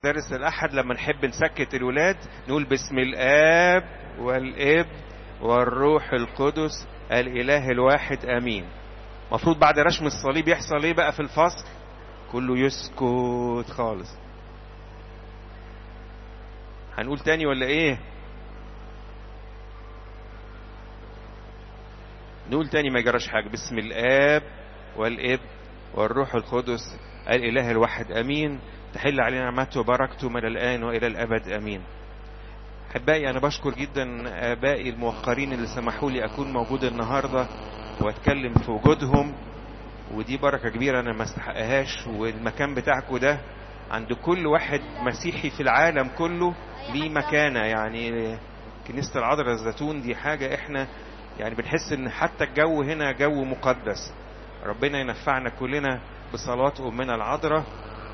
مدارس الأحد لما نحب نسكت الولاد نقول باسم الآب والإب والروح القدس الإله الواحد آمين مفروض بعد رشم الصليب يحصل ايه بقى في الفصل كله يسكت خالص هنقول تاني ولا ايه نقول تاني ما يجراش حاجة باسم الآب والإب والروح القدس الإله الواحد أمين تحل علينا نعمته وبركته من الآن وإلى الأبد أمين أحبائي أنا بشكر جدا آبائي الموقرين اللي سمحوا لي أكون موجود النهاردة وأتكلم في وجودهم ودي بركة كبيرة أنا ما استحقهاش والمكان بتاعكم ده عند كل واحد مسيحي في العالم كله ليه مكانة يعني كنيسة العذراء الزيتون دي حاجة احنا يعني بنحس ان حتى الجو هنا جو مقدس ربنا ينفعنا كلنا بصلوات أمنا العذراء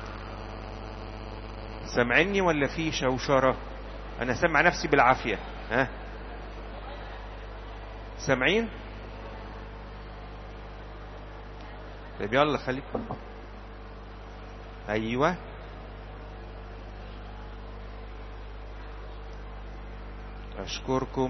سامعني ولا في شوشرة أنا سامع نفسي بالعافية ها سامعين طيب يلا خليكم أيوة أشكركم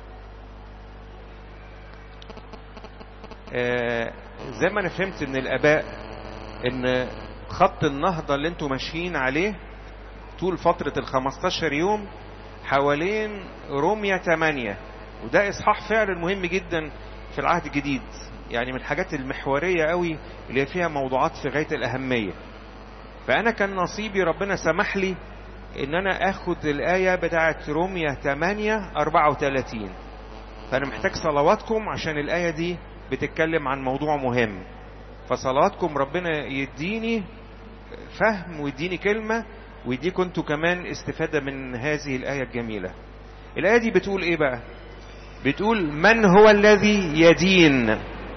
آه زي ما أنا فهمت من الآباء إن خط النهضة اللي انتوا ماشيين عليه طول فترة ال 15 يوم حوالين روميا 8 وده إصحاح فعلا مهم جدا في العهد الجديد يعني من الحاجات المحورية قوي اللي فيها موضوعات في غاية الأهمية فأنا كان نصيبي ربنا سمح لي إن أنا آخد الآية بتاعة روميا 8 34 فأنا محتاج صلواتكم عشان الآية دي بتتكلم عن موضوع مهم فصلواتكم ربنا يديني فهم ويديني كلمة ويديكم انتوا كمان استفادة من هذه الآية الجميلة الآية دي بتقول ايه بقى بتقول من هو الذي يدين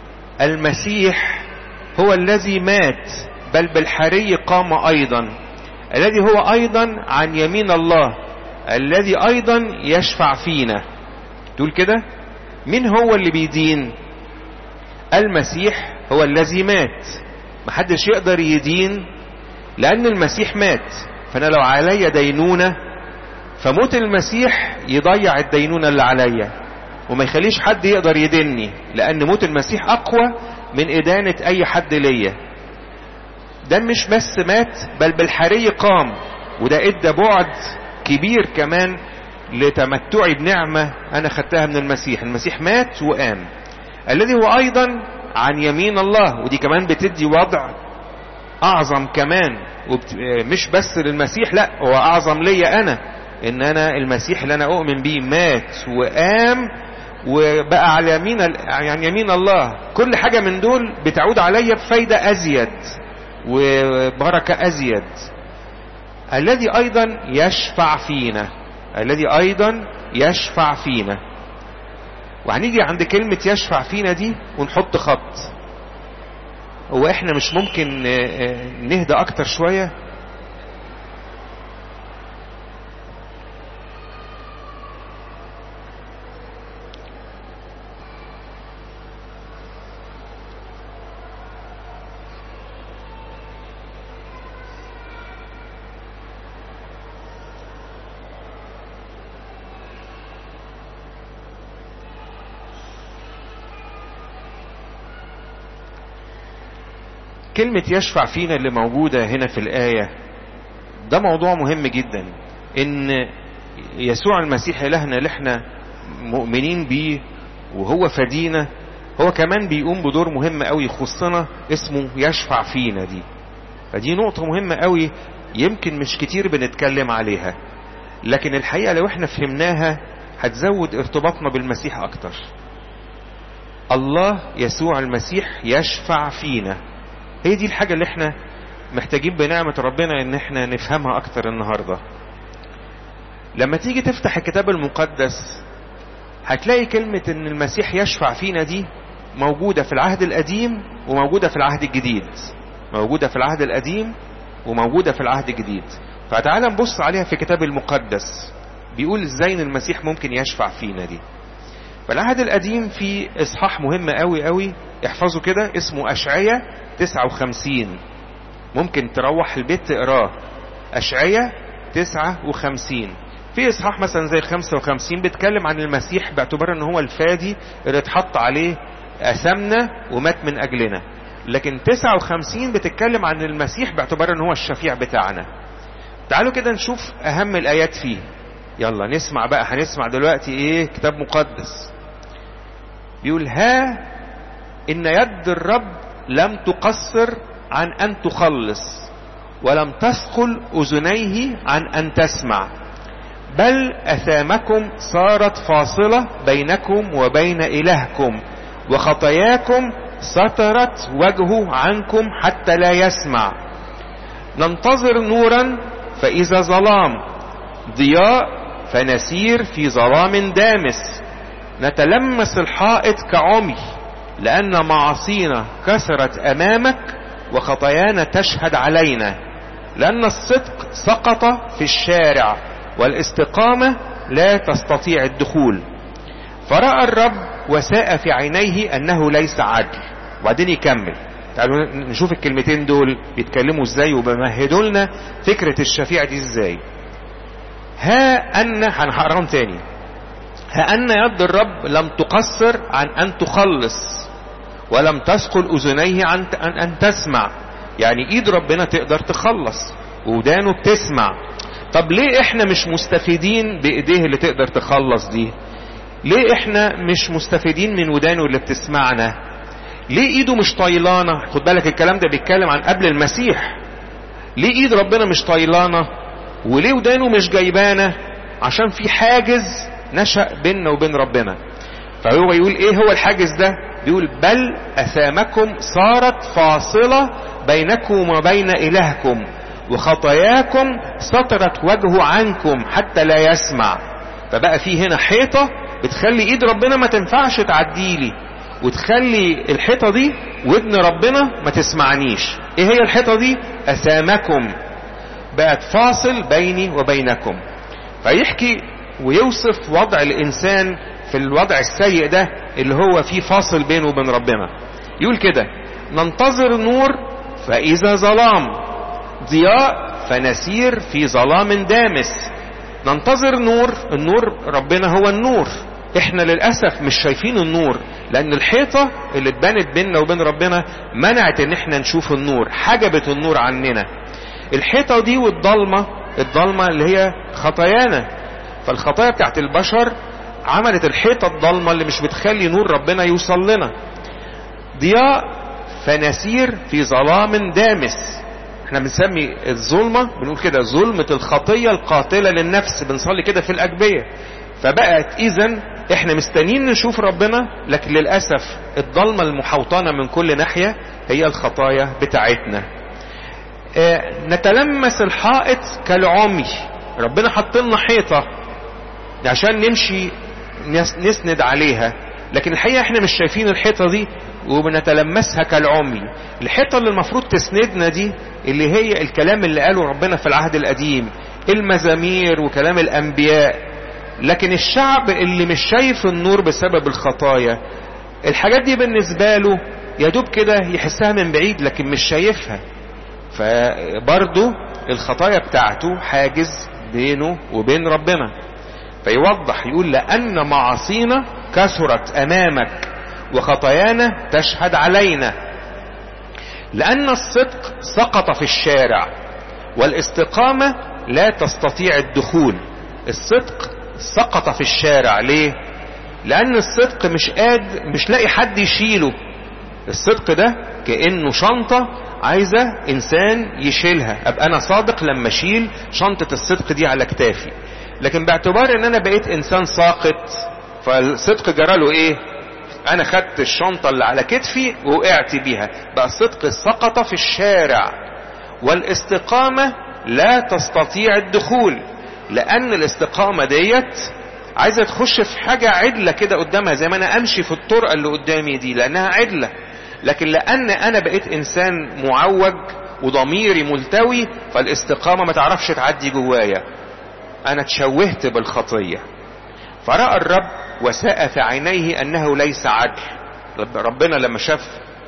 المسيح هو الذي مات بل بالحري قام أيضا الذي هو أيضا عن يمين الله الذي أيضا يشفع فينا تقول كده مين هو اللي بيدين المسيح هو الذي مات محدش يقدر يدين لأن المسيح مات فأنا لو عليا دينونة فموت المسيح يضيع الدينونة اللي عليا وما يخليش حد يقدر يدني لأن موت المسيح أقوى من إدانة أي حد ليا ده مش بس مات بل بالحري قام وده ادى بعد كبير كمان لتمتعي بنعمة أنا خدتها من المسيح المسيح مات وقام الذي هو أيضا عن يمين الله ودي كمان بتدي وضع أعظم كمان مش بس للمسيح لا هو أعظم ليا أنا إن أنا المسيح اللي أنا أؤمن بيه مات وقام وبقى على يمين يعني يمين الله كل حاجة من دول بتعود عليا بفايدة أزيد وبركة أزيد الذي أيضا يشفع فينا الذي أيضا يشفع فينا وهنيجي عند كلمة يشفع فينا دي ونحط خط هو احنا مش ممكن نهدى اكتر شوية كلمة يشفع فينا اللي موجودة هنا في الآية ده موضوع مهم جدا ان يسوع المسيح إلهنا اللي احنا مؤمنين بيه وهو فدينا هو كمان بيقوم بدور مهم قوي يخصنا اسمه يشفع فينا دي فدي نقطة مهمة قوي يمكن مش كتير بنتكلم عليها لكن الحقيقة لو احنا فهمناها هتزود ارتباطنا بالمسيح اكتر الله يسوع المسيح يشفع فينا هي دي الحاجة اللي احنا محتاجين بنعمة ربنا ان احنا نفهمها اكتر النهاردة لما تيجي تفتح الكتاب المقدس هتلاقي كلمة ان المسيح يشفع فينا دي موجودة في العهد القديم وموجودة في العهد الجديد موجودة في العهد القديم وموجودة في العهد الجديد فتعال نبص عليها في الكتاب المقدس بيقول ازاي ان المسيح ممكن يشفع فينا دي فالعهد القديم في اصحاح مهم قوي قوي احفظوا كده اسمه اشعية 59 ممكن تروح البيت تقراه اشعية تسعة وخمسين في اصحاح مثلا زي خمسة وخمسين بيتكلم عن المسيح باعتبار ان هو الفادي اللي اتحط عليه اثمنا ومات من اجلنا لكن تسعة وخمسين بتتكلم عن المسيح باعتبار ان هو الشفيع بتاعنا تعالوا كده نشوف اهم الايات فيه يلا نسمع بقى هنسمع دلوقتي ايه كتاب مقدس بيقول ها ان يد الرب لم تقصر عن ان تخلص ولم تثقل اذنيه عن ان تسمع بل اثامكم صارت فاصله بينكم وبين الهكم وخطاياكم سترت وجهه عنكم حتى لا يسمع ننتظر نورا فاذا ظلام ضياء فنسير في ظلام دامس نتلمس الحائط كعمي لأن معاصينا كثرت أمامك وخطايانا تشهد علينا لأن الصدق سقط في الشارع والاستقامة لا تستطيع الدخول فرأى الرب وساء في عينيه أنه ليس عدل وبعدين يكمل تعالوا نشوف الكلمتين دول بيتكلموا ازاي وبمهدوا لنا فكرة الشفيع دي ازاي ها أن هنقراهم تاني ها أن يد الرب لم تقصر عن أن تخلص ولم تثقل أذنيه عن أن تسمع يعني إيد ربنا تقدر تخلص ودانه بتسمع طب ليه احنا مش مستفيدين بإيديه اللي تقدر تخلص دي ليه احنا مش مستفيدين من ودانه اللي بتسمعنا ليه ايده مش طيلانة خد بالك الكلام ده بيتكلم عن قبل المسيح ليه ايد ربنا مش طيلانة وليه ودانه مش جايبانة عشان في حاجز نشأ بيننا وبين ربنا فهو يقول ايه هو الحاجز ده بيقول بل اثامكم صارت فاصلة بينكم وبين الهكم وخطاياكم سترت وجهه عنكم حتى لا يسمع فبقى في هنا حيطة بتخلي ايد ربنا ما تنفعش تعديلي وتخلي الحيطة دي ودن ربنا ما تسمعنيش ايه هي الحيطة دي اثامكم بقت فاصل بيني وبينكم فيحكي ويوصف وضع الانسان في الوضع السيء ده اللي هو فيه فاصل بينه وبين ربنا يقول كده ننتظر نور فاذا ظلام ضياء فنسير في ظلام دامس ننتظر نور النور ربنا هو النور احنا للأسف مش شايفين النور لان الحيطة اللي اتبنت بيننا وبين ربنا منعت ان احنا نشوف النور حجبت النور عننا الحيطة دي والضلمة الضلمة اللي هي خطايانا فالخطايا بتاعت البشر عملت الحيطة الضلمة اللي مش بتخلي نور ربنا يوصل لنا ضياء فنسير في ظلام دامس احنا بنسمي الظلمة بنقول كده ظلمة الخطية القاتلة للنفس بنصلي كده في الأجبية فبقت إذا احنا مستنيين نشوف ربنا لكن للأسف الضلمة المحوطانة من كل ناحية هي الخطايا بتاعتنا اه نتلمس الحائط كالعمي ربنا حط لنا حيطة عشان نمشي نسند عليها لكن الحقيقة احنا مش شايفين الحيطة دي وبنتلمسها كالعمي الحيطة اللي المفروض تسندنا دي اللي هي الكلام اللي قاله ربنا في العهد القديم المزامير وكلام الأنبياء لكن الشعب اللي مش شايف النور بسبب الخطايا الحاجات دي بالنسبة له يدوب كده يحسها من بعيد لكن مش شايفها فبرضه الخطايا بتاعته حاجز بينه وبين ربنا فيوضح يقول لأن معاصينا كثرت أمامك وخطايانا تشهد علينا لأن الصدق سقط في الشارع والاستقامة لا تستطيع الدخول الصدق سقط في الشارع ليه لأن الصدق مش قاد مش لاقي حد يشيله الصدق ده كأنه شنطة عايزة إنسان يشيلها أبقى أنا صادق لما أشيل شنطة الصدق دي على كتافي لكن باعتبار ان انا بقيت انسان ساقط فالصدق جراله ايه انا خدت الشنطة اللي على كتفي وقعت بيها بقى الصدق سقط في الشارع والاستقامة لا تستطيع الدخول لان الاستقامة ديت عايزة تخش في حاجة عدلة كده قدامها زي ما انا امشي في الطرقة اللي قدامي دي لانها عدلة لكن لان انا بقيت انسان معوج وضميري ملتوي فالاستقامة ما تعرفش تعدي جوايا انا اتشوهت بالخطية فرأى الرب وساء في عينيه انه ليس عدل ربنا لما شاف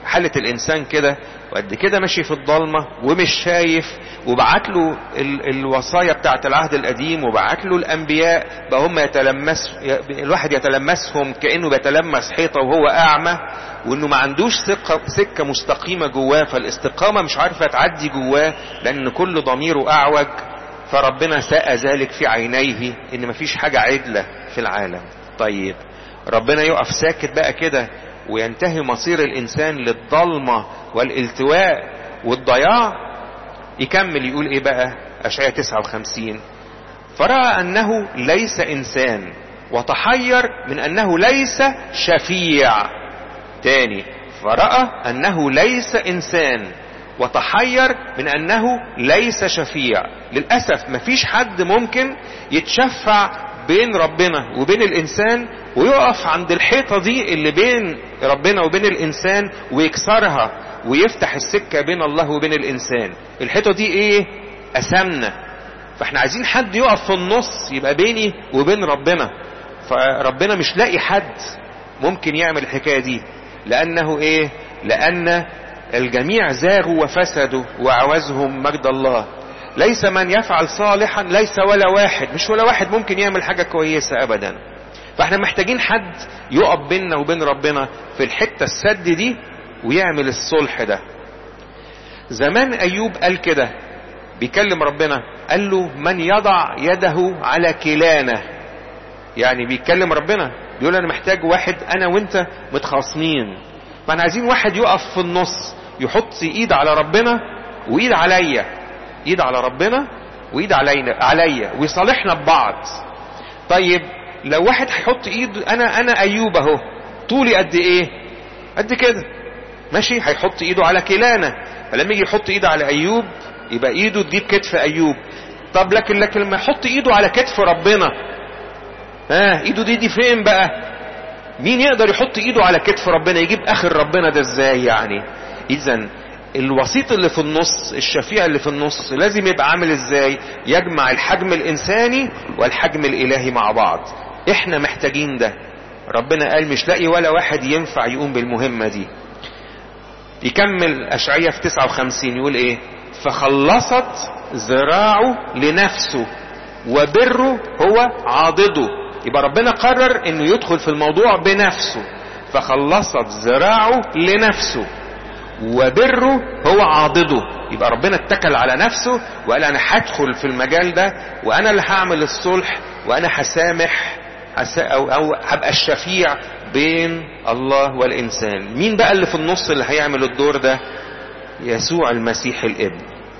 حالة الانسان كده وقد كده ماشي في الضلمة ومش شايف وبعت له ال الوصايا بتاعت العهد القديم وبعت له الانبياء بقى هم يتلمس الواحد يتلمسهم كانه بيتلمس حيطه وهو اعمى وانه ما عندوش سكه سكه مستقيمه جواه فالاستقامه مش عارفه تعدي جواه لان كل ضميره اعوج فربنا ساء ذلك في عينيه ان مفيش حاجه عدله في العالم طيب ربنا يقف ساكت بقى كده وينتهي مصير الانسان للضلمه والالتواء والضياع يكمل يقول ايه بقى اشعياء 59 فراى انه ليس انسان وتحير من انه ليس شفيع تاني فراى انه ليس انسان وتحير من انه ليس شفيع للاسف مفيش حد ممكن يتشفع بين ربنا وبين الانسان ويقف عند الحيطة دي اللي بين ربنا وبين الانسان ويكسرها ويفتح السكة بين الله وبين الانسان الحيطة دي ايه اسمنة فاحنا عايزين حد يقف في النص يبقى بيني وبين ربنا فربنا مش لاقي حد ممكن يعمل الحكاية دي لانه ايه لان الجميع زاغوا وفسدوا وعوزهم مجد الله ليس من يفعل صالحا ليس ولا واحد مش ولا واحد ممكن يعمل حاجة كويسة ابدا فاحنا محتاجين حد يقف بيننا وبين ربنا في الحتة السد دي ويعمل الصلح ده زمان ايوب قال كده بيكلم ربنا قال له من يضع يده على كلانه يعني بيتكلم ربنا بيقول انا محتاج واحد انا وانت متخاصمين فاحنا عايزين واحد يقف في النص يحط ايد على ربنا وايد عليا ايد على ربنا وايد علينا عليا ويصالحنا ببعض طيب لو واحد هيحط ايد انا انا ايوب اهو طولي قد ايه قد كده ماشي هيحط ايده على كلانة فلما يجي يحط ايده على ايوب يبقى ايده تجيب كتف ايوب طب لكن لكن لما يحط ايده على كتف ربنا ها ايده دي دي فين بقى مين يقدر يحط ايده على كتف ربنا يجيب اخر ربنا ده ازاي يعني اذا الوسيط اللي في النص الشفيع اللي في النص لازم يبقى عامل ازاي يجمع الحجم الانساني والحجم الالهي مع بعض احنا محتاجين ده ربنا قال مش لاقي ولا واحد ينفع يقوم بالمهمة دي يكمل اشعية في 59 يقول ايه فخلصت ذراعه لنفسه وبره هو عاضده يبقى ربنا قرر انه يدخل في الموضوع بنفسه فخلصت ذراعه لنفسه وبره هو عاضده يبقى ربنا اتكل على نفسه وقال انا هدخل في المجال ده وانا اللي هعمل الصلح وانا هسامح او او هبقى الشفيع بين الله والانسان مين بقى اللي في النص اللي هيعمل الدور ده يسوع المسيح الابن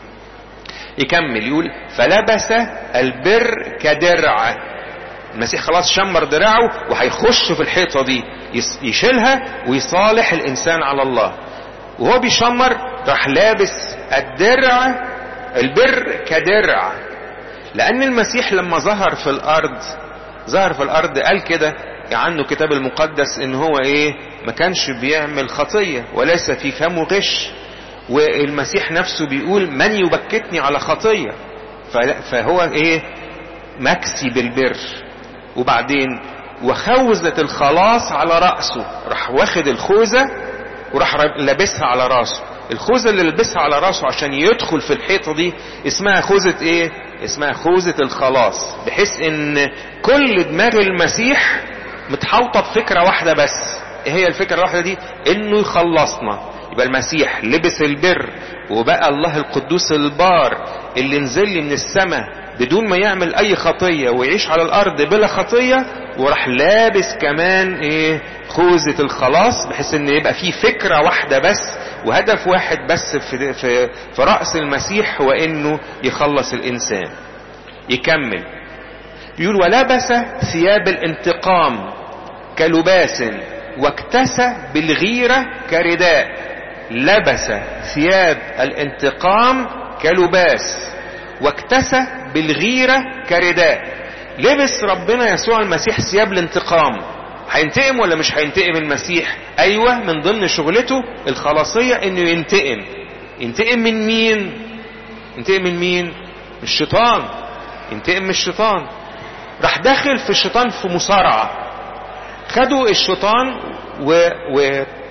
يكمل يقول فلبس البر كدرع المسيح خلاص شمر دراعه وهيخش في الحيطة دي يشيلها ويصالح الانسان على الله وهو بيشمر راح لابس الدرع البر كدرع لان المسيح لما ظهر في الارض ظهر في الارض قال كده عنه كتاب المقدس ان هو ايه ما كانش بيعمل خطية وليس في فمه غش والمسيح نفسه بيقول من يبكتني على خطية فهو ايه مكسي بالبر وبعدين وخوذة الخلاص على رأسه راح واخد الخوذة وراح لابسها على راسه الخوذة اللي لبسها على راسه عشان يدخل في الحيطة دي اسمها خوذة ايه اسمها خوذة الخلاص بحيث ان كل دماغ المسيح متحوطة بفكرة واحدة بس ايه هي الفكرة الواحدة دي انه يخلصنا يبقى المسيح لبس البر وبقى الله القدوس البار اللي نزل لي من السماء بدون ما يعمل اي خطية ويعيش على الارض بلا خطية وراح لابس كمان ايه خوذة الخلاص بحيث ان يبقى في فكرة واحدة بس وهدف واحد بس في, في, في رأس المسيح هو انه يخلص الانسان يكمل يقول ولبس ثياب الانتقام كلباس واكتسى بالغيرة كرداء لبس ثياب الانتقام كلباس واكتسى بالغيرة كرداء لبس ربنا يسوع المسيح ثياب الانتقام هينتقم ولا مش هينتقم المسيح ايوه من ضمن شغلته الخلاصية انه ينتقم ينتقم من مين ينتقم من مين من الشيطان ينتقم من الشيطان راح داخل في الشيطان في مصارعة خدوا الشيطان و...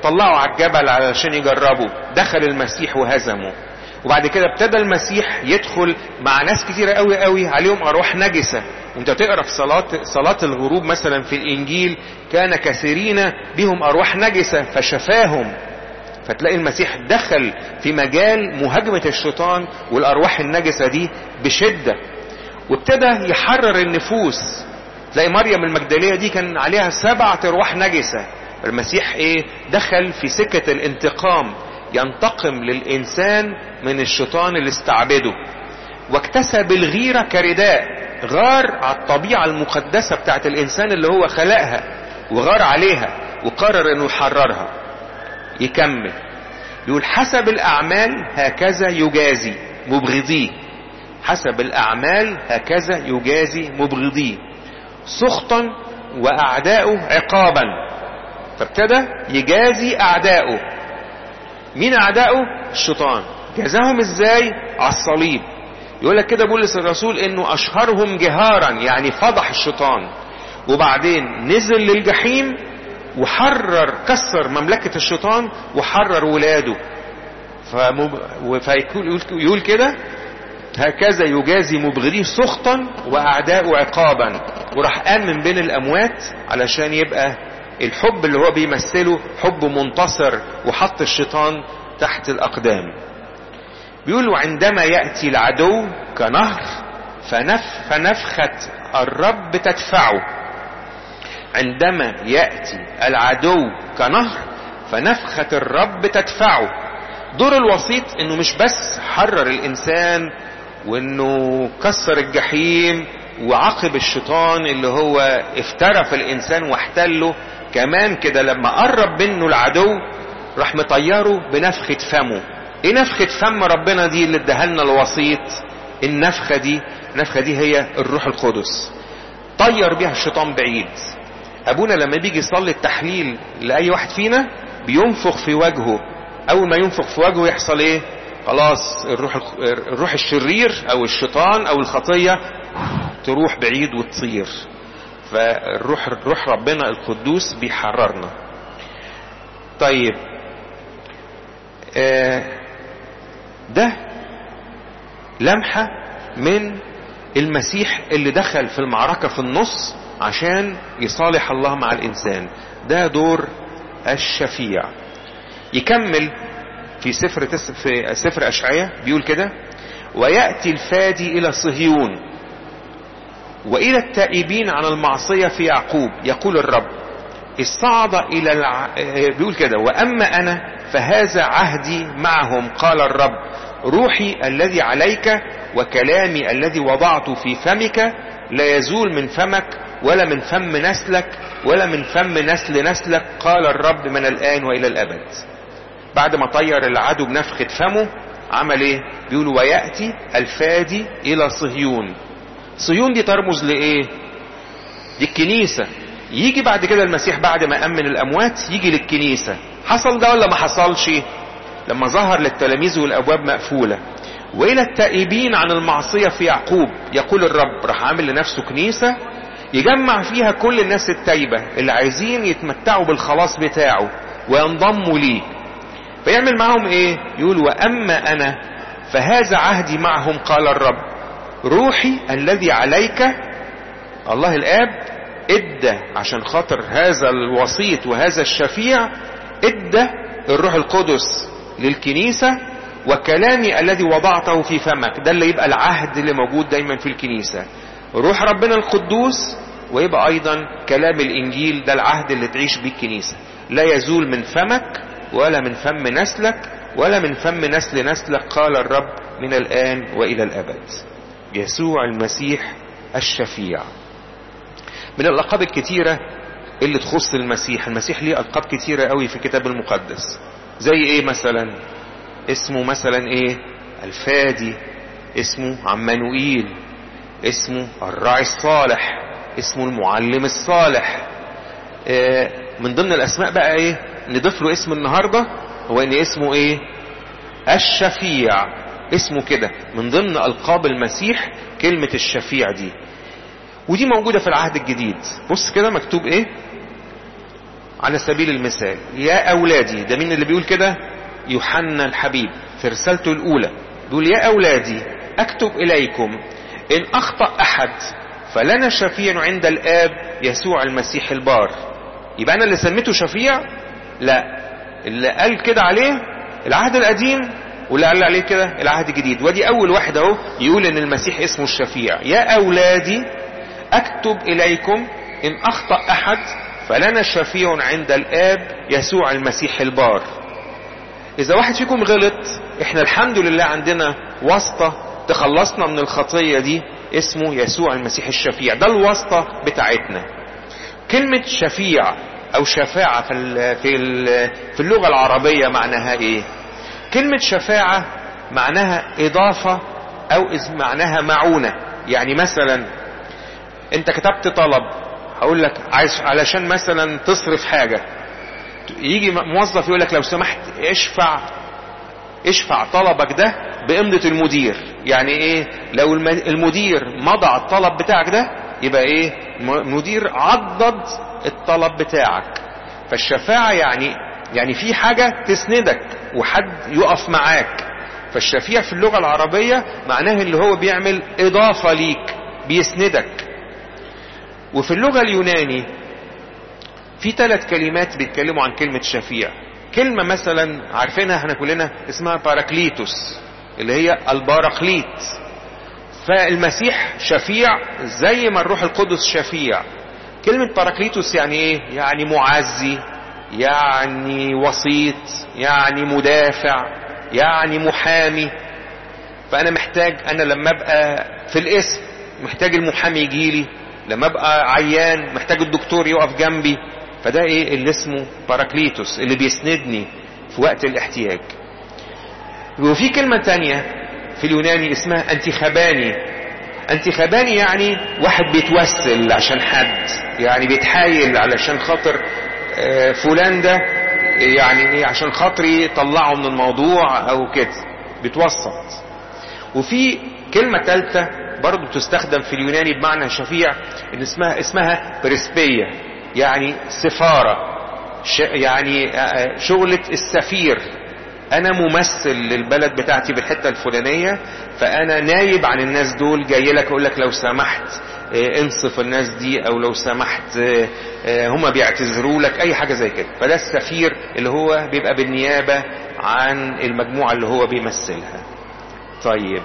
طلعوا على الجبل علشان يجربوا دخل المسيح وهزموا وبعد كده ابتدى المسيح يدخل مع ناس كتيرة قوي قوي عليهم ارواح نجسة وانت تقرا في صلاة صلاة الغروب مثلا في الانجيل كان كثيرين بهم ارواح نجسة فشفاهم فتلاقي المسيح دخل في مجال مهاجمة الشيطان والارواح النجسة دي بشدة وابتدى يحرر النفوس تلاقي مريم المجدلية دي كان عليها سبعة ارواح نجسة المسيح ايه دخل في سكة الانتقام ينتقم للإنسان من الشيطان اللي استعبده واكتسب الغيرة كرداء غار على الطبيعة المقدسة بتاعت الإنسان اللي هو خلقها وغار عليها وقرر انه يحررها يكمل يقول حسب الأعمال هكذا يجازي مبغضيه حسب الأعمال هكذا يجازي مبغضيه سخطا وأعداؤه عقابا فابتدى يجازي أعداؤه مين أعداؤه الشيطان جازاهم ازاي على الصليب يقول لك كده بولس الرسول انه اشهرهم جهارا يعني فضح الشيطان وبعدين نزل للجحيم وحرر كسر مملكة الشيطان وحرر ولاده فمب... فيقول يقول كده هكذا يجازي مبغضيه سخطا واعداء عقابا وراح قام من بين الاموات علشان يبقى الحب اللي هو بيمثله حب منتصر وحط الشيطان تحت الاقدام بيقول وعندما يأتي العدو كنهر فنف فنفخة الرب تدفعه عندما يأتي العدو كنهر فنفخة الرب تدفعه دور الوسيط انه مش بس حرر الانسان وانه كسر الجحيم وعاقب الشيطان اللي هو افترى في الانسان واحتله كمان كده لما قرب منه العدو راح مطيره بنفخة فمه ايه نفخة فم ربنا دي اللي ادهلنا الوسيط النفخة دي النفخة دي هي الروح القدس طير بيها الشيطان بعيد ابونا لما بيجي يصلي التحليل لاي واحد فينا بينفخ في وجهه اول ما ينفخ في وجهه يحصل ايه خلاص الروح الروح الشرير او الشيطان او الخطيه تروح بعيد وتطير فالروح روح ربنا القدوس بيحررنا طيب آه ده لمحة من المسيح اللي دخل في المعركة في النص عشان يصالح الله مع الإنسان ده دور الشفيع يكمل في سفر تس في سفر أشعية بيقول كده ويأتي الفادي إلى صهيون وإلى التائبين عن المعصية في يعقوب يقول الرب الصعد إلى الع... بيقول كده وأما أنا فهذا عهدي معهم قال الرب روحي الذي عليك وكلامي الذي وضعته في فمك لا يزول من فمك ولا من فم نسلك ولا من فم نسل نسلك قال الرب من الآن وإلى الأبد بعد ما طير العدو بنفخة فمه عمل ايه بيقول ويأتي الفادي إلى صهيون صهيون دي ترمز لإيه دي الكنيسة يجي بعد كده المسيح بعد ما أمن الأموات يجي للكنيسة حصل ده ولا ما حصلش لما ظهر للتلاميذ والأبواب مقفولة وإلى التائبين عن المعصية في يعقوب يقول الرب راح عامل لنفسه كنيسة يجمع فيها كل الناس التايبة اللي عايزين يتمتعوا بالخلاص بتاعه وينضموا ليه فيعمل معهم ايه يقول واما انا فهذا عهدي معهم قال الرب روحي الذي عليك الله الاب ادى عشان خاطر هذا الوسيط وهذا الشفيع ادى الروح القدس للكنيسة وكلامي الذي وضعته في فمك ده اللي يبقى العهد اللي موجود دايما في الكنيسة روح ربنا القدوس ويبقى ايضا كلام الانجيل ده العهد اللي تعيش بيه الكنيسة لا يزول من فمك ولا من فم نسلك ولا من فم نسل نسلك قال الرب من الآن وإلى الأبد يسوع المسيح الشفيع من الألقاب الكتيرة اللي تخص المسيح المسيح ليه ألقاب كتيرة قوي في الكتاب المقدس زي ايه مثلا اسمه مثلا ايه الفادي اسمه عمانوئيل اسمه الراعي الصالح اسمه المعلم الصالح آه من ضمن الاسماء بقى ايه نضيف له اسم النهارده هو ان اسمه ايه الشفيع اسمه كده من ضمن القاب المسيح كلمة الشفيع دي ودي موجودة في العهد الجديد بص كده مكتوب ايه على سبيل المثال يا أولادي ده مين اللي بيقول كده يوحنا الحبيب في رسالته الأولى بيقول يا أولادي أكتب إليكم إن أخطأ أحد فلنا شفيع عند الآب يسوع المسيح البار يبقى أنا اللي سميته شفيع لا اللي قال كده عليه العهد القديم واللي قال عليه كده العهد الجديد ودي أول واحد أهو يقول إن المسيح اسمه الشفيع يا أولادي أكتب إليكم إن أخطأ أحد فلنا شفيع عند الآب يسوع المسيح البار إذا واحد فيكم غلط إحنا الحمد لله عندنا واسطة تخلصنا من الخطية دي اسمه يسوع المسيح الشفيع ده الواسطة بتاعتنا كلمة شفيع أو شفاعة في ال في ال في اللغة العربية معناها إيه؟ كلمة شفاعة معناها إضافة أو معناها معونة يعني مثلا أنت كتبت طلب هقول لك عايز علشان مثلا تصرف حاجة يجي موظف يقول لك لو سمحت اشفع اشفع طلبك ده بإمضة المدير يعني ايه لو المدير مضى على الطلب بتاعك ده يبقى ايه المدير عضد الطلب بتاعك فالشفاعة يعني يعني في حاجة تسندك وحد يقف معاك فالشفيع في اللغة العربية معناه اللي هو بيعمل إضافة ليك بيسندك وفي اللغة اليوناني في ثلاث كلمات بيتكلموا عن كلمة شفيع كلمة مثلا عارفينها احنا كلنا اسمها باراكليتوس اللي هي الباراكليت فالمسيح شفيع زي ما الروح القدس شفيع كلمة باراكليتوس يعني ايه يعني معزي يعني وسيط يعني مدافع يعني محامي فانا محتاج انا لما ابقى في الاسم محتاج المحامي يجيلي لما ابقى عيان محتاج الدكتور يقف جنبي فده ايه اللي اسمه باراكليتوس اللي بيسندني في وقت الاحتياج وفي كلمة تانية في اليوناني اسمها انتخباني انتخباني يعني واحد بيتوسل عشان حد يعني بيتحايل علشان خاطر فلان ده يعني ايه عشان خاطري طلعه من الموضوع او كده بيتوسط وفي كلمة ثالثة برضو تستخدم في اليوناني بمعنى شفيع ان اسمها اسمها بريسبية يعني سفارة يعني شغلة السفير انا ممثل للبلد بتاعتي بالحتة الفلانية فانا نايب عن الناس دول جاي لك اقول لك لو سمحت انصف الناس دي او لو سمحت هما بيعتذروا لك اي حاجة زي كده فده السفير اللي هو بيبقى بالنيابة عن المجموعة اللي هو بيمثلها طيب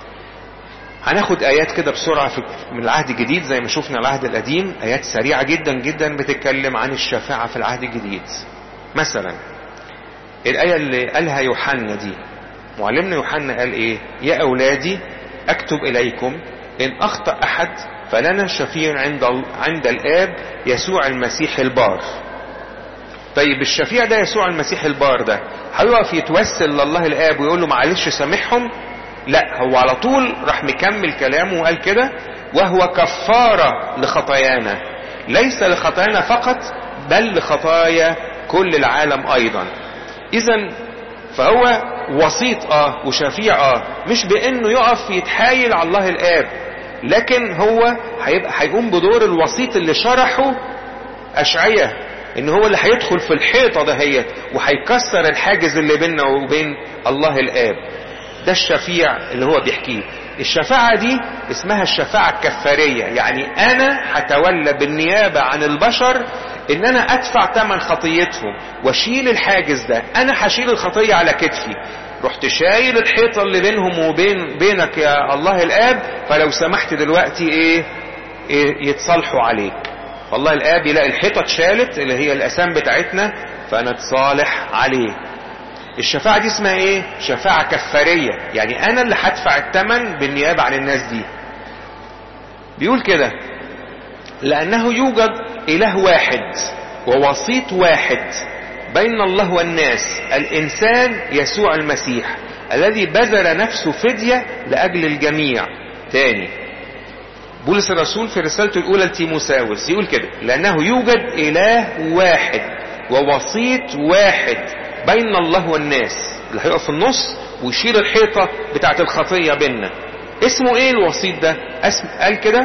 هناخد ايات كده بسرعة في من العهد الجديد زي ما شفنا العهد القديم ايات سريعة جدا جدا بتتكلم عن الشفاعة في العهد الجديد مثلا الاية اللي قالها يوحنا دي معلمنا يوحنا قال ايه يا اولادي اكتب اليكم ان اخطأ احد فلنا شفيع عند عند الاب يسوع المسيح البار طيب الشفيع ده يسوع المسيح البار ده هيقف يتوسل لله الاب ويقول له معلش سامحهم لا هو على طول راح مكمل كلامه وقال كده وهو كفارة لخطايانا ليس لخطايانا فقط بل لخطايا كل العالم ايضا اذا فهو وسيط اه وشفيع اه مش بانه يقف يتحايل على الله الاب لكن هو هيبقى هيقوم بدور الوسيط اللي شرحه اشعية ان هو اللي هيدخل في الحيطة دهيت وهيكسر الحاجز اللي بيننا وبين الله الاب ده الشفيع اللي هو بيحكيه الشفاعة دي اسمها الشفاعة الكفارية يعني انا هتولى بالنيابة عن البشر ان انا ادفع ثمن خطيتهم واشيل الحاجز ده انا هشيل الخطية على كتفي رحت شايل الحيطة اللي بينهم وبين بينك يا الله الاب فلو سمحت دلوقتي ايه, إيه يتصالحوا عليك والله الاب يلاقي الحيطة اتشالت اللي هي الاسام بتاعتنا فنتصالح عليه الشفاعة دي اسمها ايه شفاعة كفارية يعني انا اللي هدفع الثمن بالنيابة عن الناس دي بيقول كده لانه يوجد اله واحد ووسيط واحد بين الله والناس الانسان يسوع المسيح الذي بذل نفسه فدية لاجل الجميع تاني بولس الرسول في رسالته الاولى لتيموساوس يقول كده لانه يوجد اله واحد ووسيط واحد بين الله والناس اللي هيقف في النص ويشيل الحيطة بتاعت الخطية بيننا اسمه ايه الوسيط ده اسم قال كده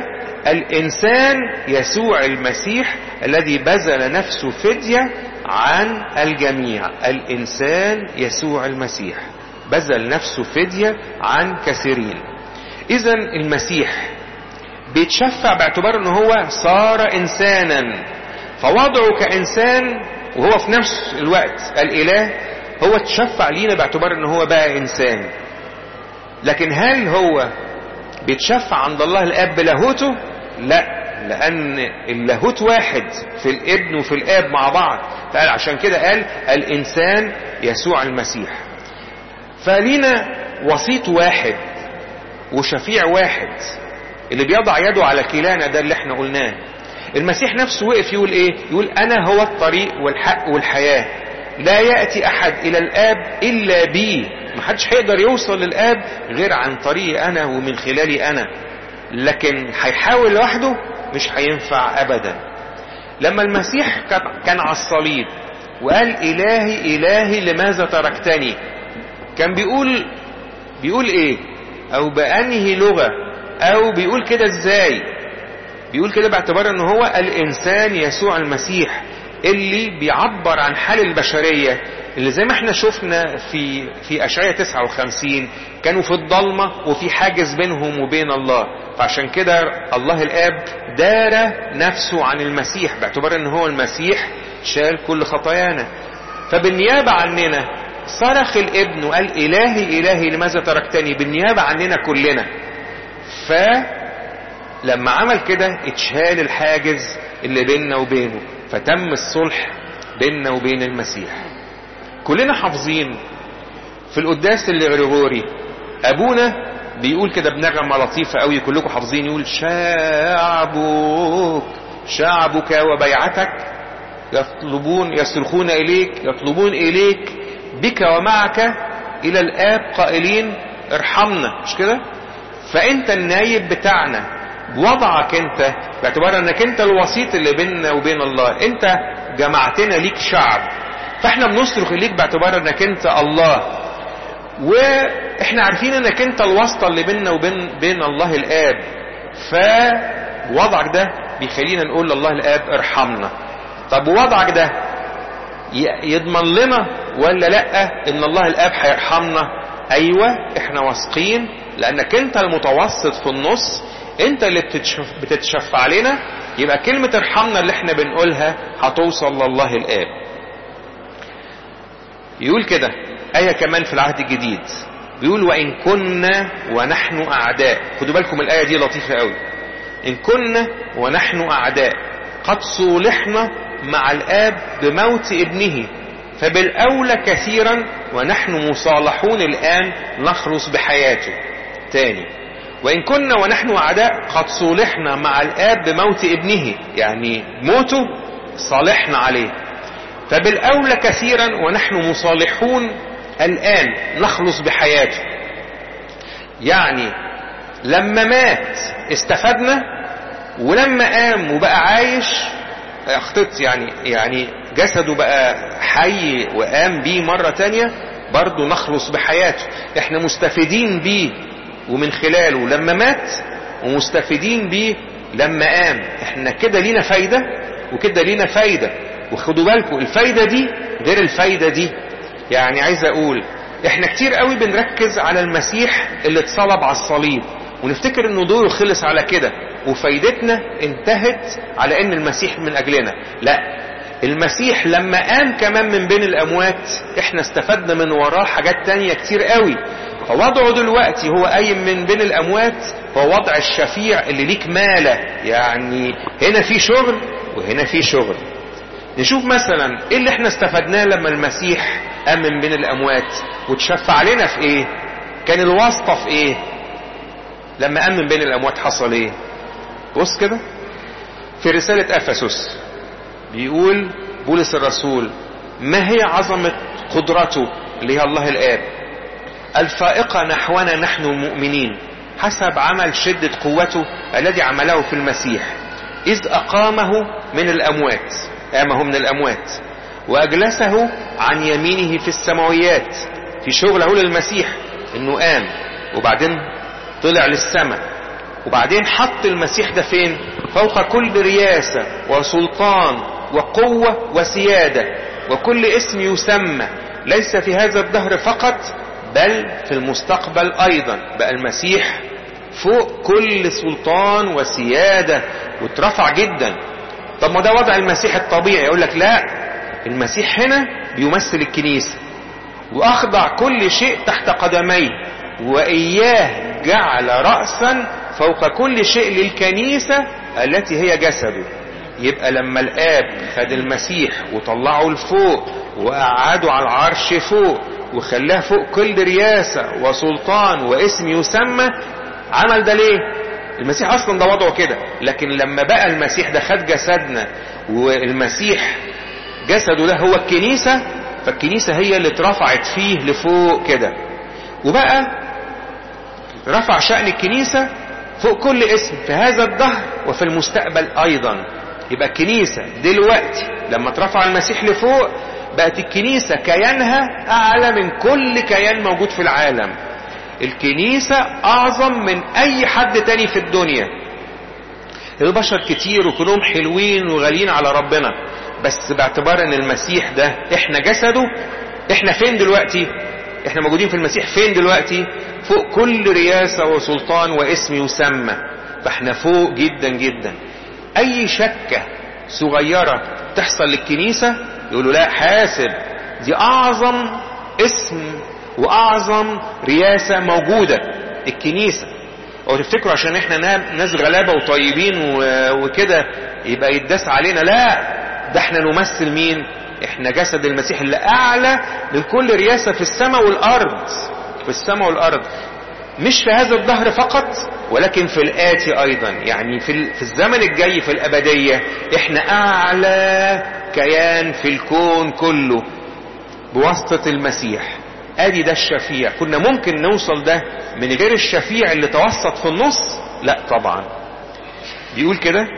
الانسان يسوع المسيح الذي بذل نفسه فدية عن الجميع الانسان يسوع المسيح بذل نفسه فدية عن كثيرين اذا المسيح بيتشفع باعتبار ان هو صار انسانا فوضعه كانسان وهو في نفس الوقت الاله هو تشفع لينا باعتبار ان هو بقى انسان لكن هل هو بيتشفع عند الله الاب بلاهوته لا لان اللاهوت واحد في الابن وفي الاب مع بعض فقال عشان كده قال الانسان يسوع المسيح فلينا وسيط واحد وشفيع واحد اللي بيضع يده على كلانا ده اللي احنا قلناه المسيح نفسه وقف يقول ايه يقول انا هو الطريق والحق والحياة لا يأتي احد الى الاب الا بي محدش هيقدر يوصل للاب غير عن طريقي انا ومن خلالي انا لكن هيحاول لوحده مش هينفع ابدا لما المسيح كان على الصليب وقال الهي الهي لماذا تركتني كان بيقول بيقول ايه او بانهي لغة او بيقول كده ازاي بيقول كده باعتبار ان هو الانسان يسوع المسيح اللي بيعبر عن حال البشرية اللي زي ما احنا شفنا في في اشعياء 59 كانوا في الضلمة وفي حاجز بينهم وبين الله فعشان كده الله الاب دار نفسه عن المسيح باعتبار ان هو المسيح شال كل خطايانا فبالنيابة عننا صرخ الابن وقال الهي الهي لماذا تركتني بالنيابة عننا كلنا فلما عمل كده اتشال الحاجز اللي بيننا وبينه فتم الصلح بيننا وبين المسيح كلنا حافظين في القداس اللي غريغوري ابونا بيقول كده بنغمة لطيفة قوي كلكم حافظين يقول شعبك شعبك وبيعتك يطلبون يصرخون اليك يطلبون اليك بك ومعك الى الاب قائلين ارحمنا مش كده فانت النايب بتاعنا بوضعك انت باعتبار انك انت الوسيط اللي بيننا وبين الله انت جمعتنا ليك شعب فاحنا بنصرخ ليك باعتبار انك انت الله واحنا عارفين انك انت الواسطة اللي بيننا وبين بين الله الاب فوضعك ده بيخلينا نقول لله الاب ارحمنا طب ووضعك ده يضمن لنا ولا لا ان الله الاب هيرحمنا ايوه احنا واثقين لانك انت المتوسط في النص انت اللي بتتشف بتتشفع لنا يبقى كلمة ارحمنا اللي احنا بنقولها هتوصل لله الاب يقول كده آية كمان في العهد الجديد بيقول وإن كنا ونحن أعداء خدوا بالكم الآية دي لطيفة قوي إن كنا ونحن أعداء قد صولحنا مع الآب بموت ابنه فبالأولى كثيرا ونحن مصالحون الآن نخلص بحياته تاني وإن كنا ونحن أعداء قد صولحنا مع الآب بموت ابنه يعني موته صالحنا عليه فبالأولى كثيرا ونحن مصالحون الآن نخلص بحياته يعني لما مات استفدنا ولما قام وبقى عايش اخطط يعني يعني جسده بقى حي وقام بيه مرة تانية برضه نخلص بحياته احنا مستفيدين بيه ومن خلاله لما مات ومستفيدين بيه لما قام احنا كده لينا فايدة وكده لينا فايدة وخدوا بالكم الفايدة دي غير الفايدة دي يعني عايز اقول احنا كتير قوي بنركز على المسيح اللي اتصلب على الصليب ونفتكر انه دوره خلص على كده وفايدتنا انتهت على ان المسيح من اجلنا لا المسيح لما قام كمان من بين الاموات احنا استفدنا من وراه حاجات تانية كتير قوي فوضعه دلوقتي هو قايم من بين الاموات هو وضع الشفيع اللي ليك مالة يعني هنا في شغل وهنا في شغل نشوف مثلا ايه اللي احنا استفدناه لما المسيح قام من بين الاموات وتشفع علينا في ايه كان الواسطة في ايه لما قام من بين الاموات حصل ايه بص كده في رسالة افسس بيقول بولس الرسول ما هي عظمة قدرته اللي هي الله الاب الفائقة نحونا نحن المؤمنين حسب عمل شدة قوته الذي عمله في المسيح إذ أقامه من الأموات قامه من الأموات وأجلسه عن يمينه في السماويات في شغله للمسيح إنه قام وبعدين طلع للسماء وبعدين حط المسيح ده فين فوق كل رياسة وسلطان وقوة وسيادة وكل اسم يسمى ليس في هذا الدهر فقط بل في المستقبل ايضا بقى المسيح فوق كل سلطان وسيادة واترفع جدا طب ما ده وضع المسيح الطبيعي يقول لك لا المسيح هنا بيمثل الكنيسة واخضع كل شيء تحت قدميه واياه جعل رأسا فوق كل شيء للكنيسة التي هي جسده يبقى لما الاب خد المسيح وطلعه لفوق وقعده على العرش فوق وخلاه فوق كل رياسة وسلطان واسم يسمى عمل ده ليه المسيح اصلا ده وضعه كده لكن لما بقى المسيح ده خد جسدنا والمسيح جسده ده هو الكنيسة فالكنيسة هي اللي اترفعت فيه لفوق كده وبقى رفع شأن الكنيسة فوق كل اسم في هذا الدهر وفي المستقبل ايضا يبقى الكنيسة دلوقتي لما اترفع المسيح لفوق بقت الكنيسة كيانها اعلى من كل كيان موجود في العالم الكنيسة اعظم من اي حد تاني في الدنيا البشر كتير وكلهم حلوين وغاليين على ربنا بس باعتبار ان المسيح ده احنا جسده احنا فين دلوقتي احنا موجودين في المسيح فين دلوقتي فوق كل رياسة وسلطان واسم يسمى فاحنا فوق جدا جدا اي شكة صغيرة تحصل للكنيسة يقولوا لا حاسب دي اعظم اسم واعظم رياسة موجودة الكنيسة او تفتكروا عشان احنا ناس غلابة وطيبين وكده يبقى يداس علينا لا ده احنا نمثل مين احنا جسد المسيح اللي اعلى من كل رياسة في السماء والارض في السماء والارض مش في هذا الظهر فقط ولكن في الآتي أيضا يعني في, في الزمن الجاي في الأبدية احنا أعلى كيان في الكون كله بواسطة المسيح ادي ده الشفيع كنا ممكن نوصل ده من غير الشفيع اللي توسط في النص لا طبعا بيقول كده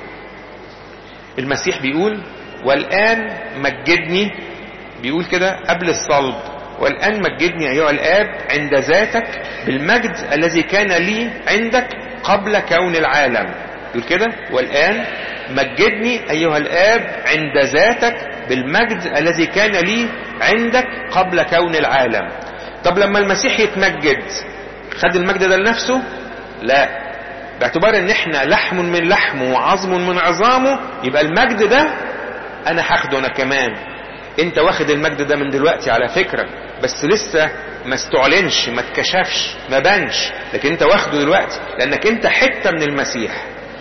المسيح بيقول والآن مجدني بيقول كده قبل الصلب والآن مجدني أيها الآب عند ذاتك بالمجد الذي كان لي عندك قبل كون العالم يقول كده والآن مجدني أيها الآب عند ذاتك بالمجد الذي كان لي عندك قبل كون العالم طب لما المسيح يتمجد خد المجد ده لنفسه لا باعتبار ان احنا لحم من لحمه وعظم من عظامه يبقى المجد ده انا هاخده انا كمان انت واخد المجد ده من دلوقتي على فكرة بس لسه ما استعلنش ما اتكشفش ما بانش لكن انت واخده دلوقتي لانك انت حتة من المسيح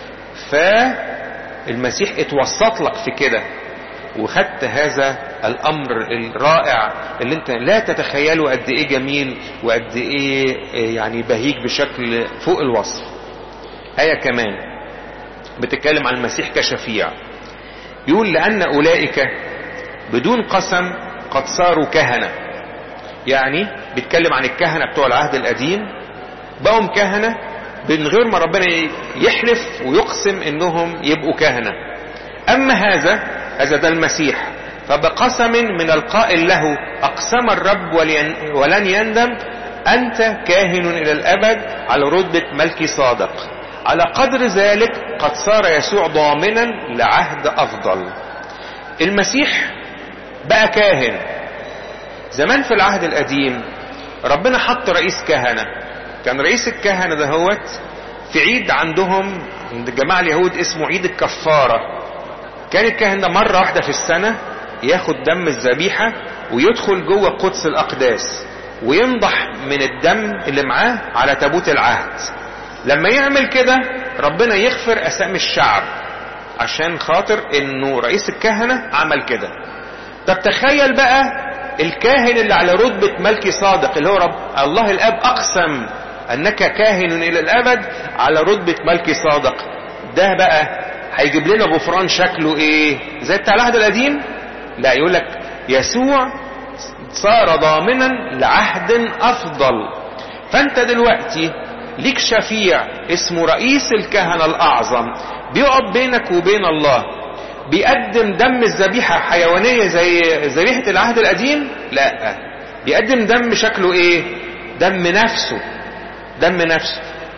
فالمسيح اتوسط لك في كده وخدت هذا الامر الرائع اللي انت لا تتخيله قد ايه جميل وقد ايه يعني بهيج بشكل فوق الوصف آية كمان بتتكلم عن المسيح كشفيع يقول لأن أولئك بدون قسم قد صاروا كهنة يعني بيتكلم عن الكهنة بتوع العهد القديم بقوا كهنة من غير ما ربنا يحلف ويقسم انهم يبقوا كهنة اما هذا هذا ده المسيح فبقسم من القائل له اقسم الرب ولن يندم انت كاهن الى الابد على رتبة ملكي صادق على قدر ذلك قد صار يسوع ضامنا لعهد افضل المسيح بقى كاهن زمان في العهد القديم ربنا حط رئيس كهنة كان رئيس الكهنة دهوت في عيد عندهم عند الجماعة اليهود اسمه عيد الكفارة كان الكاهن ده مرة واحدة في السنة ياخد دم الذبيحة ويدخل جوه قدس الأقداس وينضح من الدم اللي معاه على تابوت العهد لما يعمل كده ربنا يغفر أسامي الشعب عشان خاطر انه رئيس الكهنة عمل كده طب تخيل بقى الكاهن اللي على رتبة ملكي صادق اللي هو رب الله الاب اقسم انك كاهن الى الابد على رتبة ملكي صادق ده بقى هيجيب لنا غفران شكله ايه زي بتاع العهد القديم لا يقول لك يسوع صار ضامنا لعهد افضل فانت دلوقتي ليك شفيع اسمه رئيس الكهنة الاعظم بيقف بينك وبين الله بيقدم دم الذبيحة حيوانية زي ذبيحة العهد القديم لا بيقدم دم شكله ايه دم نفسه دم نفسه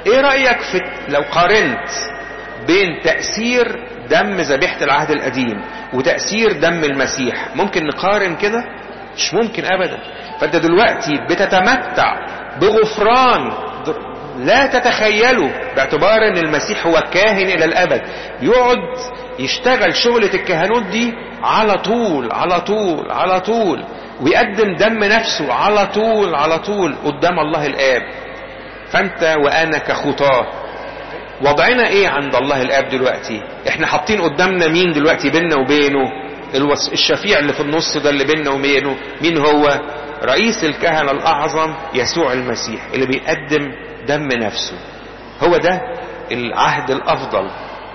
ايه رأيك في لو قارنت بين تأثير دم ذبيحة العهد القديم وتأثير دم المسيح ممكن نقارن كده مش ممكن ابدا فانت دلوقتي بتتمتع بغفران لا تتخيله باعتبار ان المسيح هو كاهن الى الابد يقعد يشتغل شغلة الكهنوت دي على طول على طول على طول ويقدم دم نفسه على طول على طول قدام الله الاب فانت وانا كخطاه وضعنا ايه عند الله الاب دلوقتي احنا حاطين قدامنا مين دلوقتي بيننا وبينه الوص... الشفيع اللي في النص ده اللي بيننا وبينه مين هو رئيس الكهنة الاعظم يسوع المسيح اللي بيقدم دم نفسه هو ده العهد الافضل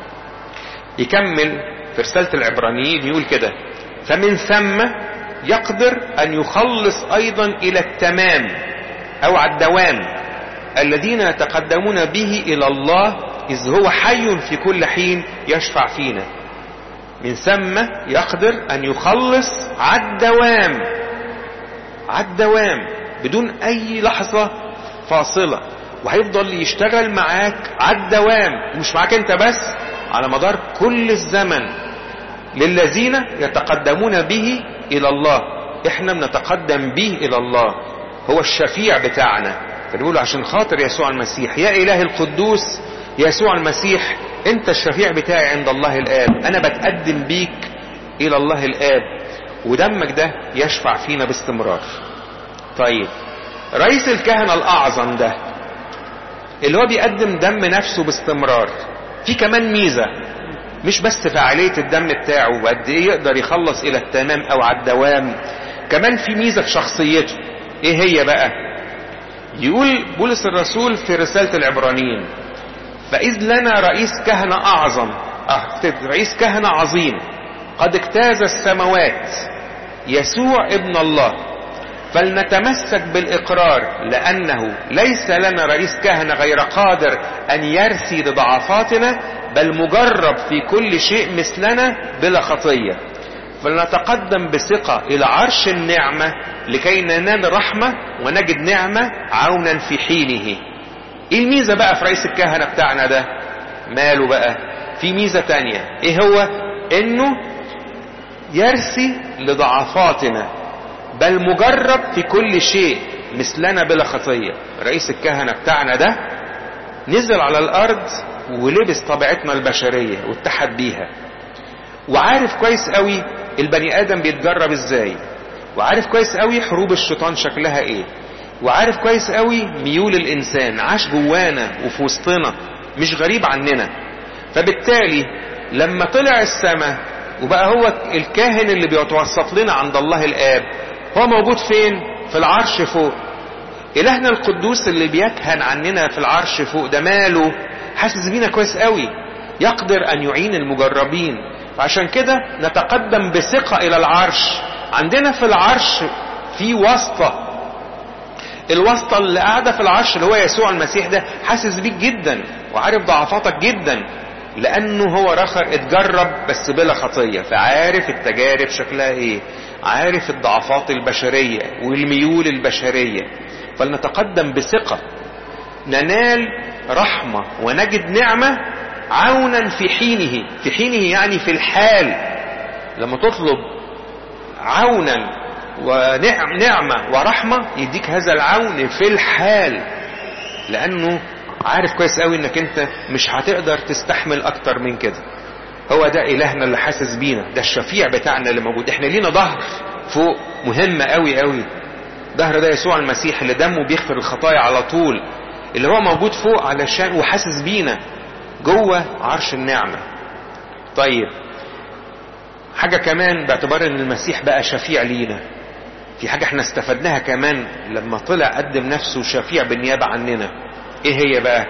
يكمل في رسالة العبرانيين يقول كده فمن ثم يقدر ان يخلص ايضا الى التمام او على الدوام الذين يتقدمون به الى الله اذ هو حي في كل حين يشفع فينا من ثم يقدر ان يخلص على الدوام على الدوام بدون اي لحظة فاصلة وهيفضل يشتغل معاك على الدوام ومش معاك انت بس على مدار كل الزمن للذين يتقدمون به الى الله احنا بنتقدم به الى الله هو الشفيع بتاعنا فنقول عشان خاطر يسوع المسيح يا اله القدوس يسوع المسيح انت الشفيع بتاعي عند الله الاب انا بتقدم بيك الى الله الاب ودمك ده يشفع فينا باستمرار طيب رئيس الكهنة الاعظم ده اللي هو بيقدم دم نفسه باستمرار في كمان ميزة مش بس فعالية الدم بتاعه وقد ايه يقدر يخلص الى التمام او على الدوام كمان في ميزة في شخصيته ايه هي بقى يقول بولس الرسول في رسالة العبرانيين فإذ لنا رئيس كهنة أعظم أه رئيس كهنة عظيم قد اجتاز السماوات يسوع ابن الله فلنتمسك بالإقرار لأنه ليس لنا رئيس كهنة غير قادر أن يرثي لضعفاتنا بل مجرب في كل شيء مثلنا بلا خطية فلنتقدم بثقة إلى عرش النعمة لكي ننال رحمة ونجد نعمة عونا في حينه ايه الميزة بقى في رئيس الكهنة بتاعنا ده ماله بقى في ميزة تانية ايه هو انه يرثي لضعفاتنا بل مجرب في كل شيء مثلنا بلا خطية رئيس الكهنة بتاعنا ده نزل على الارض ولبس طبيعتنا البشرية واتحد بيها وعارف كويس قوي البني ادم بيتجرب ازاي وعارف كويس قوي حروب الشيطان شكلها ايه وعارف كويس قوي ميول الانسان عاش جوانا وفي وسطنا مش غريب عننا فبالتالي لما طلع السماء وبقى هو الكاهن اللي بيتوسط لنا عند الله الاب هو موجود فين في العرش فوق الهنا القدوس اللي بيكهن عننا في العرش فوق ده ماله حاسس بينا كويس قوي يقدر ان يعين المجربين فعشان كده نتقدم بثقة الى العرش عندنا في العرش في واسطة الواسطة اللي قاعدة في العرش اللي هو يسوع المسيح ده حاسس بيك جدا وعارف ضعفاتك جدا لانه هو رخر اتجرب بس بلا خطية فعارف التجارب شكلها ايه عارف الضعفات البشرية والميول البشرية فلنتقدم بثقة ننال رحمة ونجد نعمة عونا في حينه في حينه يعني في الحال لما تطلب عونا ونعم نعمة ورحمة يديك هذا العون في الحال لانه عارف كويس قوي انك انت مش هتقدر تستحمل اكتر من كده هو ده الهنا اللي حاسس بينا ده الشفيع بتاعنا اللي موجود احنا لينا ظهر فوق مهمة قوي قوي ظهر ده يسوع المسيح اللي دمه بيغفر الخطايا على طول اللي هو موجود فوق علشان وحاسس بينا جوه عرش النعمة طيب حاجة كمان باعتبار ان المسيح بقى شفيع لينا في حاجة احنا استفدناها كمان لما طلع قدم نفسه شفيع بالنيابة عننا ايه هي بقى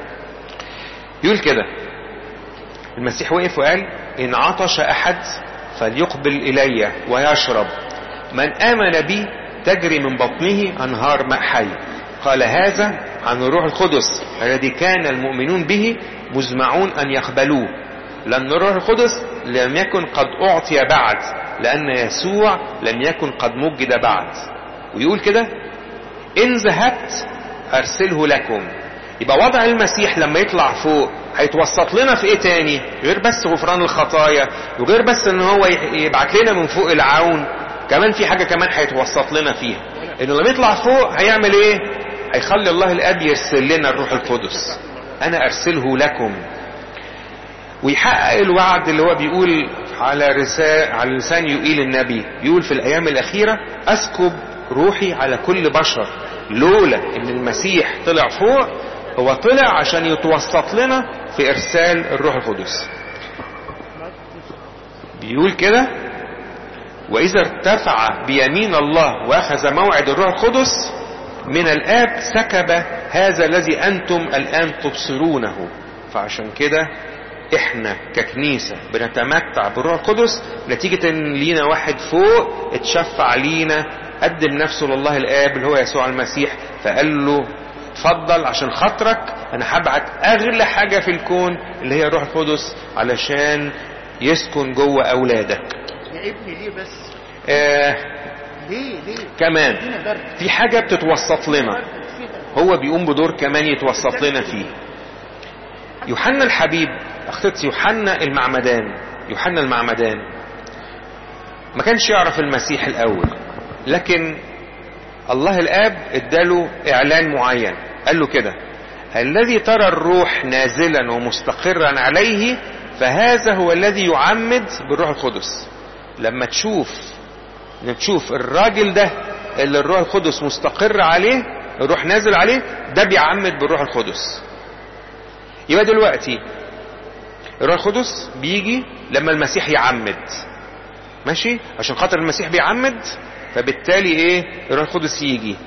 يقول كده المسيح وقف وقال ان عطش احد فليقبل الي ويشرب من امن بي تجري من بطنه انهار ماء حي قال هذا عن الروح القدس الذي كان المؤمنون به مزمعون ان يقبلوه لان الروح القدس لم يكن قد اعطي بعد لان يسوع لم يكن قد مجد بعد ويقول كده ان ذهبت ارسله لكم يبقى وضع المسيح لما يطلع فوق هيتوسط لنا في ايه تاني غير بس غفران الخطايا وغير بس ان هو يبعت لنا من فوق العون كمان في حاجة كمان هيتوسط لنا فيها انه لما يطلع فوق هيعمل ايه هيخلي الله الاب يرسل لنا الروح القدس انا ارسله لكم ويحقق الوعد اللي هو بيقول على رساء على لسان يقيل النبي بيقول في الايام الاخيرة اسكب روحي على كل بشر لولا ان المسيح طلع فوق هو طلع عشان يتوسط لنا في ارسال الروح القدس بيقول كده واذا ارتفع بيمين الله واخذ موعد الروح القدس من الاب سكب هذا الذي انتم الان تبصرونه فعشان كده احنا ككنيسة بنتمتع بالروح القدس نتيجة ان لينا واحد فوق اتشفع لينا قدم نفسه لله الاب اللي هو يسوع المسيح فقال له اتفضل عشان خاطرك انا هبعت اغلى حاجة في الكون اللي هي الروح القدس علشان يسكن جوه اولادك يا ابني ليه بس آه ليه ليه كمان ادينا برد في حاجة بتتوسط لنا هو بيقوم بدور كمان يتوسط لنا فيه يوحنا الحبيب اختت يوحنا المعمدان يوحنا المعمدان ما كانش يعرف المسيح الاول لكن الله الاب اداله اعلان معين قال له كده الذي ترى الروح نازلا ومستقرا عليه فهذا هو الذي يعمد بالروح القدس لما تشوف لما تشوف الراجل ده اللي الروح القدس مستقر عليه الروح نازل عليه ده بيعمد بالروح القدس يبقى دلوقتي الروح القدس بيجي لما المسيح يعمد ماشي عشان خاطر المسيح بيعمد فبالتالي ايه الروح القدس يجي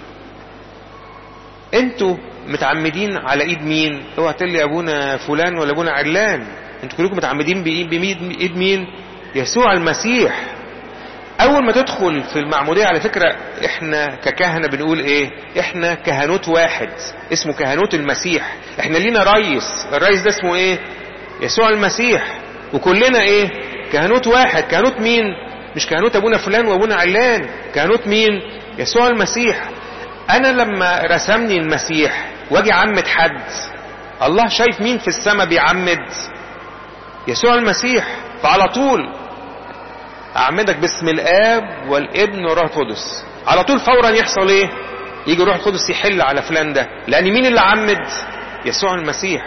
انتوا متعمدين على ايد مين اوعى تقول لي ابونا فلان ولا ابونا علان انتوا كلكم متعمدين بايد بميد- ايد مين يسوع المسيح اول ما تدخل في المعمودية على فكرة احنا ككهنة بنقول ايه احنا كهنوت واحد اسمه كهنوت المسيح احنا لينا رئيس الرئيس ده اسمه ايه يسوع المسيح وكلنا ايه كهنوت واحد كهنوت مين مش كهنوت ابونا فلان وابونا علان كهنوت مين يسوع المسيح انا لما رسمني المسيح واجي اعمد حد الله شايف مين في السماء بيعمد يسوع المسيح فعلى طول اعمدك باسم الاب والابن والروح القدس على طول فورا يحصل ايه يجي الروح القدس يحل على فلان ده لان مين اللي عمد يسوع المسيح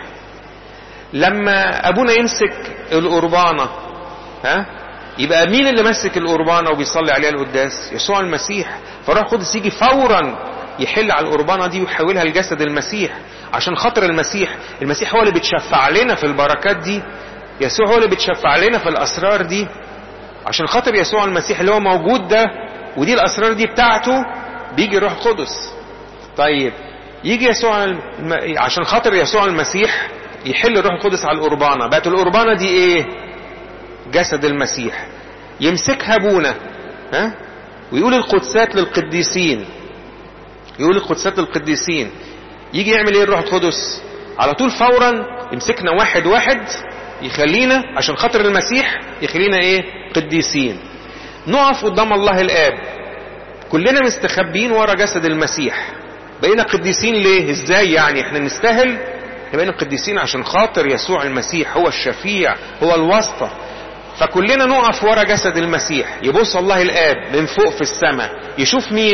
لما ابونا يمسك القربانة ها يبقى مين اللي مسك القربانة وبيصلي عليها القداس يسوع المسيح فالروح القدس يجي فورا يحل على القربانة دي ويحولها لجسد المسيح عشان خاطر المسيح المسيح هو اللي بيتشفع لنا في البركات دي يسوع هو اللي بيتشفع لنا في الاسرار دي عشان خاطر يسوع المسيح اللي هو موجود ده ودي الاسرار دي بتاعته بيجي الروح القدس طيب يجي يسوع الم... عشان خاطر يسوع المسيح يحل الروح القدس على القربانة بقت القربانة دي ايه جسد المسيح يمسكها ابونا ها ويقول القدسات للقديسين يقول القدسات للقديسين يجي يعمل ايه الروح القدس على طول فورا يمسكنا واحد واحد يخلينا عشان خاطر المسيح يخلينا ايه قديسين نقف قدام الله الاب كلنا مستخبين ورا جسد المسيح بقينا قديسين ليه ازاي يعني احنا نستاهل احنا بقينا قديسين عشان خاطر يسوع المسيح هو الشفيع هو الواسطة فكلنا نقف ورا جسد المسيح يبص الله الاب من فوق في السماء يشوف مين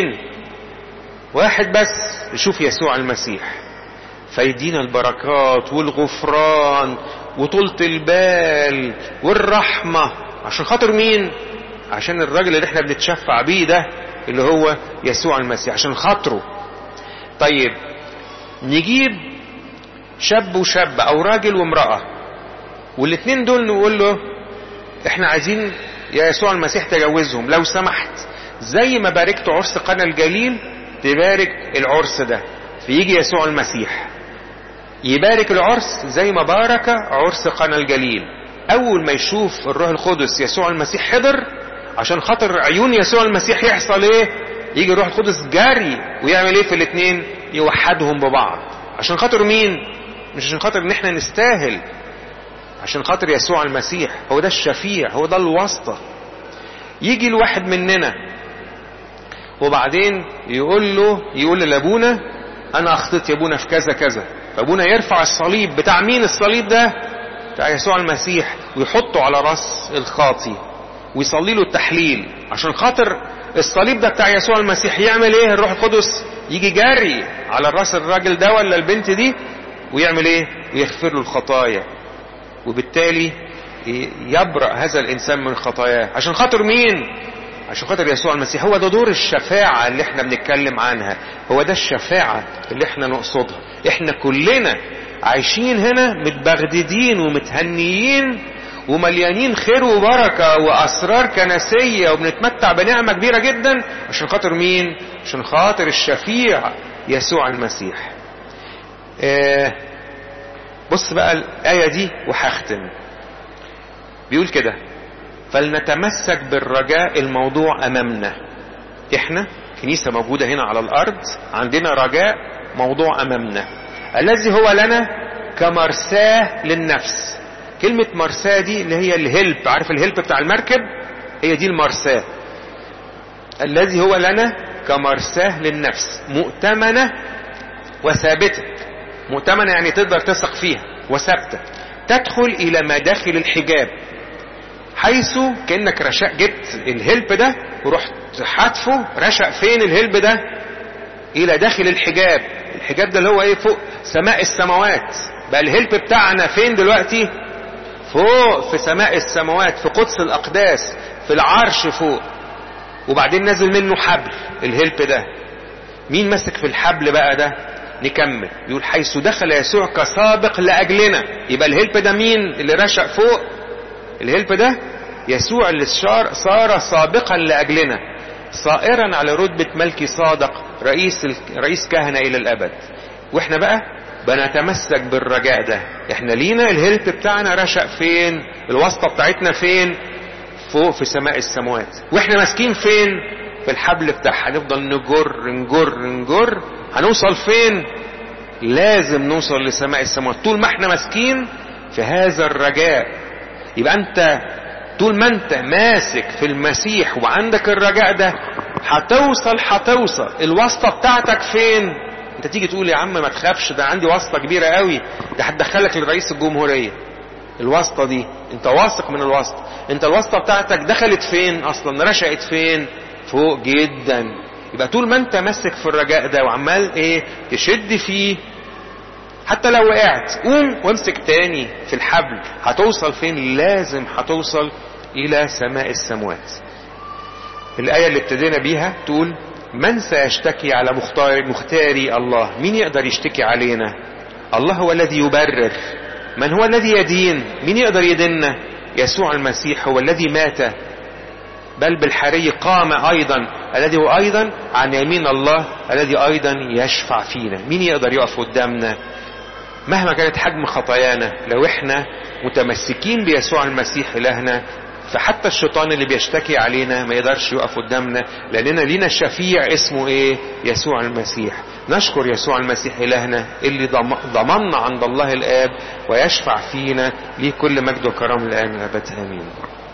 واحد بس يشوف يسوع المسيح فيدينا البركات والغفران وطولة البال والرحمة عشان خاطر مين عشان الراجل اللي احنا بنتشفع بيه ده اللي هو يسوع المسيح عشان خاطره طيب نجيب شاب وشاب او راجل وامرأة والاتنين دول نقول له احنا عايزين يا يسوع المسيح تجوزهم لو سمحت زي ما باركت عرس قنا الجليل تبارك العرس ده فيجي يسوع المسيح يبارك العرس زي ما بارك عرس قنا الجليل اول ما يشوف الروح القدس يسوع المسيح حضر عشان خاطر عيون يسوع المسيح يحصل ايه يجي الروح القدس جاري ويعمل ايه في الاثنين يوحدهم ببعض عشان خاطر مين مش عشان خاطر ان احنا نستاهل عشان خاطر يسوع المسيح هو ده الشفيع هو ده الواسطة يجي الواحد مننا وبعدين يقول له يقول لابونا انا اخطيت يا ابونا في كذا كذا فابونا يرفع الصليب بتاع مين الصليب ده بتاع يسوع المسيح ويحطه على راس الخاطي ويصلي له التحليل عشان خاطر الصليب ده بتاع يسوع المسيح يعمل ايه الروح القدس يجي جري على راس الراجل ده ولا البنت دي ويعمل ايه ويغفر له الخطايا وبالتالي يبرأ هذا الانسان من خطاياه عشان خاطر مين عشان خاطر يسوع المسيح هو ده دور الشفاعة اللي احنا بنتكلم عنها هو ده الشفاعة اللي احنا نقصدها احنا كلنا عايشين هنا متبغددين ومتهنيين ومليانين خير وبركة وأسرار كنسية وبنتمتع بنعمة كبيرة جدا عشان خاطر مين؟ عشان خاطر الشفيع يسوع المسيح. آه بص بقى الآية دي وهختم. بيقول كده فلنتمسك بالرجاء الموضوع أمامنا. إحنا كنيسة موجودة هنا على الأرض عندنا رجاء موضوع أمامنا. الذي هو لنا كمرساه للنفس. كلمة مرساة دي اللي هي الهلب عارف الهلب بتاع المركب هي دي المرساة الذي هو لنا كمرساة للنفس مؤتمنة وثابتة مؤتمنة يعني تقدر تثق فيها وثابتة تدخل إلى مداخل الحجاب حيث كأنك رشق جبت الهلب ده ورحت حاتفه رشق فين الهلب ده إلى داخل الحجاب الحجاب ده اللي هو إيه فوق سماء السماوات بقى الهلب بتاعنا فين دلوقتي فوق في سماء السماوات في قدس الأقداس في العرش فوق وبعدين نازل منه حبل الهلب ده مين ماسك في الحبل بقى ده نكمل يقول حيث دخل يسوع كسابق لأجلنا يبقى الهلب ده مين اللي رشق فوق الهلب ده يسوع اللي صار سابقا لأجلنا صائرا على رتبة ملكي صادق رئيس رئيس كهنة إلى الأبد واحنا بقى بنتمسك بالرجاء ده احنا لينا الهلب بتاعنا رشق فين الواسطة بتاعتنا فين فوق في سماء السماوات واحنا ماسكين فين في الحبل بتاعها هنفضل نجر نجر نجر هنوصل فين لازم نوصل لسماء السماوات طول ما احنا ماسكين في هذا الرجاء يبقى انت طول ما انت ماسك في المسيح وعندك الرجاء ده هتوصل هتوصل الواسطة بتاعتك فين انت تيجي تقول يا عم ما تخافش ده عندي واسطة كبيرة قوي ده هتدخلك لرئيس الجمهورية الواسطة دي انت واثق من الواسطة انت الواسطة بتاعتك دخلت فين اصلا رشقت فين فوق جدا يبقى طول ما انت ماسك في الرجاء ده وعمال ايه تشد فيه حتى لو وقعت قوم وامسك تاني في الحبل هتوصل فين لازم هتوصل الى سماء السموات الآية اللي ابتدينا بيها تقول من سيشتكي على مختار مختاري الله مين يقدر يشتكي علينا الله هو الذي يبرر من هو الذي يدين مين يقدر يديننا يسوع المسيح هو الذي مات بل بالحري قام ايضا الذي هو ايضا عن يمين الله الذي ايضا يشفع فينا مين يقدر يقف قدامنا مهما كانت حجم خطايانا لو احنا متمسكين بيسوع المسيح الهنا فحتى الشيطان اللي بيشتكي علينا ما يقدرش يقف قدامنا لاننا لينا شفيع اسمه ايه يسوع المسيح نشكر يسوع المسيح الهنا اللي ضمننا عند الله الاب ويشفع فينا ليه كل مجد وكرم الان الابد امين